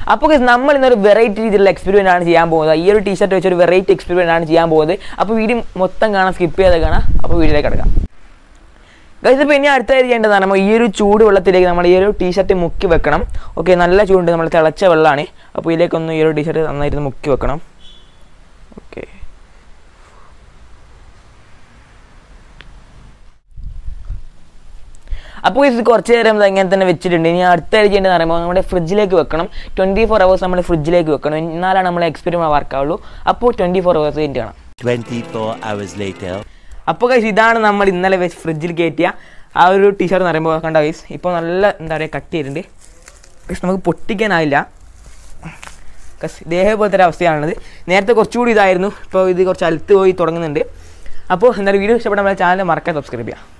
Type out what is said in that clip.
അപ്പോൾ guys, നമ്മൾ ഇന്നൊരു വെറൈറ്റി രീതിയിലുള്ള എക്സ്പെരിമെൻ്റ് ആണ് ചെയ്യാൻ പോകുന്നത് ഈ ഒരു ടീഷർട്ട് വെച്ച് ഒരു വെറൈറ്റി എക്സ്പെരിമെൻ്റ് ആണ് ചെയ്യാൻ പോകുന്നത് അപ്പോൾ വീഡിയോ മൊത്തം കാണാൻ സ്കിപ്പ് ചെയ്ത് കാണാം അപ്പോൾ വീഡിയോയിലേക്ക് കിടക്കാം ഗൈസ് ഇപ്പോൾ ഇനി അടുത്തായി ചെയ്യേണ്ടതാണ് നമ്മൾ ഈ ഒരു ചൂട് വെള്ളത്തിലേക്ക് നമ്മൾ ഈ ഒരു ടീഷർട്ട് മുക്കി വെക്കണം ഓക്കെ നല്ല ചൂടുണ്ട് നമ്മൾ തിളച്ച വെള്ളമാണ് അപ്പോൾ ഇതിലേക്കൊന്ന് ഈ ഒരു ടീഷർട്ട് നന്നായിട്ട് മുക്കി വെക്കണം ഓക്കെ അപ്പോൾ ഇത് കുറച്ച് നേരം ഇത് ഇങ്ങനെ തന്നെ വെച്ചിട്ടുണ്ട് ഇനി അടുത്തായി ചെയ്യേണ്ടത് പറയുമ്പോൾ നമ്മുടെ ഫ്രിഡ്ജിലേക്ക് വെക്കണം ട്വൻറ്റി ഫോർ അവേഴ്സ് നമ്മൾ ഫ്രിഡ്ജിലേക്ക് വെക്കണം എന്നാലാണ് നമ്മൾ എക്സ്പെരിമെൻറ്റ് വർക്കാവുള്ളൂ അപ്പോൾ ട്വൻറ്റി ഫോർ അവേഴ്സ് കഴിഞ്ഞിട്ട് കാണാം 24 hours later. അപ്പോൾ കൈസ് ഇതാണ് നമ്മൾ ഇന്നലെ വെച്ച് ഫ്രിഡ്ജിൽ കയറ്റിയ ആ ഒരു ടീഷർട്ട് എന്ന് പറയുമ്പോൾ കണ്ട കൈസ് ഇപ്പോൾ നല്ല എന്താ പറയുക കട്ട് ചെയ്തിട്ടുണ്ട് പക്ഷെ നമുക്ക് പൊട്ടിക്കാനാവില്ല കസ് ഇതേപോലത്തെ ഒരു അവസ്ഥയാണുള്ളത് നേരത്തെ കുറച്ചുകൂടി ഇതായിരുന്നു ഇപ്പോൾ ഇത് കുറച്ച് അലുത്ത് പോയി തുടങ്ങുന്നുണ്ട് അപ്പോൾ എന്തായാലും വീഡിയോ ഇഷ്ടപ്പെട്ടാൽ നമ്മുടെ ചാനൽ മറക്കാൻ സബ്സ്ക്രൈബ് ചെയ്യാം